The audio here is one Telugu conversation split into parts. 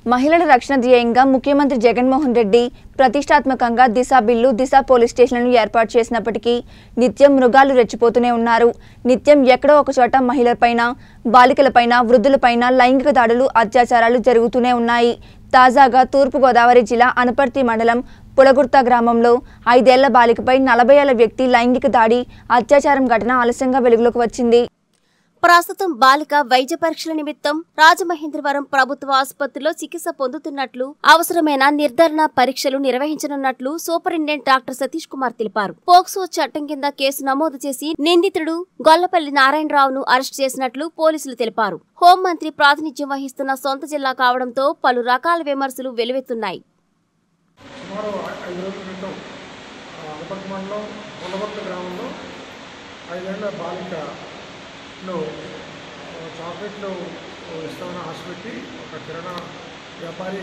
మహిళల రక్షణ ధ్యేయంగా ముఖ్యమంత్రి జగన్మోహన్ రెడ్డి ప్రతిష్టాత్మకంగా దిశ బిల్లు దిశ పోలీస్ స్టేషన్లను ఏర్పాటు చేసినప్పటికీ నిత్యం మృగాలు రెచ్చిపోతూనే ఉన్నారు నిత్యం ఎక్కడో ఒక చోట మహిళలపైన బాలికలపైన వృద్ధులపైన లైంగిక దాడులు అత్యాచారాలు జరుగుతూనే ఉన్నాయి తాజాగా తూర్పుగోదావరి జిల్లా అనపర్తి మండలం పులగుర్త గ్రామంలో ఐదేళ్ల బాలికపై నలభై ఏళ్ల వ్యక్తి లైంగిక దాడి అత్యాచారం ఘటన ఆలస్యంగా వెలుగులోకి వచ్చింది ప్రస్తుతం బాలిక వైద్య పరీక్షల నిమిత్తం రాజమహేంద్రవరం ప్రభుత్వ ఆసుపత్రిలో చికిత్స పొందుతున్నట్లు అవసరమైన నిర్ధారణ పరీక్షలు నిర్వహించనున్నట్లు సూపరింటెండెంట్ డాక్టర్ సతీష్ కుమార్ తెలిపారు పోక్సో చట్టం కింద కేసు నమోదు చేసి నిందితుడు గొల్లపల్లి నారాయణరావును అరెస్ట్ చేసినట్లు పోలీసులు తెలిపారు హోంమంత్రి ప్రాతినిధ్యం వహిస్తున్న సొంత జిల్లా కావడంతో పలు రకాల విమర్శలు వెలువెత్తున్నాయి సుమారు ఐదు రోజుల క్రితం ఆ, అనపర్తి మండలం ఉండవర్త గ్రామంలో ఐదేళ్ల బాలికను ఆ, చాక్లెట్లు ఇస్తామని ఆశపెట్టి ఒక కిరాణా వ్యాపారి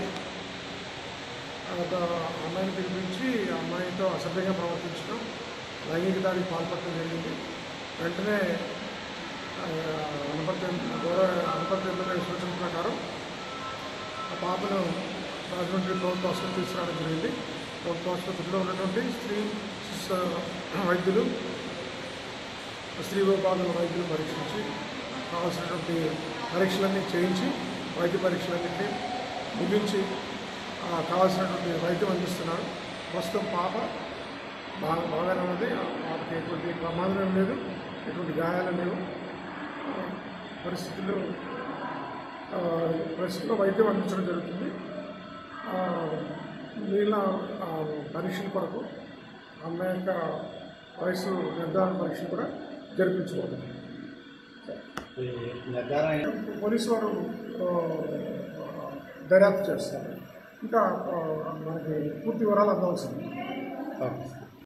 ఆ, ఒక అమ్మాయిని పిలిపించి ఆ అమ్మాయితో అసభ్యంగా ప్రవర్తించడం లైంగిక దాడికి పాల్పడటం జరిగింది వెంటనే ఆ, అనపర్తి గౌరవ అనపర్తి ఎమ్మెల్యే సూచన ప్రకారం ఆ పాపను రాజమండ్రి ప్రభుత్వ ఆసుపత్రి తీసుకురావడం జరిగింది ప్రభుత్వ ఆసుపత్రిలో ఉన్నటువంటి స్త్రీ శిశు వైద్యులు స్త్రీ విభాగం వైద్యులు పరీక్షించి కావాల్సినటువంటి పరీక్షలన్నీ చేయించి వైద్య పరీక్షలన్నింటినీ ముగించి ఆ, కావాల్సినటువంటి వైద్యం అందిస్తున్నారు ప్రస్తుతం పాప బాగా బాగానే ఉంది ఆ పాపకి ఎటువంటి ప్రమాదం ఏం లేదు ఎటువంటి గాయాలు లేవు ఆ, పరిస్థితులు ఆ, ప్రస్తుతం వైద్యం అందించడం జరుగుతుంది ఆ, మిగిలిన ఆ, పరీక్షల కొరకు అమ్మాయి యొక్క వయసు నిర్ధారణ పరీక్షలు కూడా జరిపించబోతుంది ఈ నిర్ధారణ అయిన పోలీసు వారు ఆ, దర్యాప్తు చేస్తారు ఇంకా ఆ, మనకి పూర్తి వివరాలు అందవలసింది ఓకే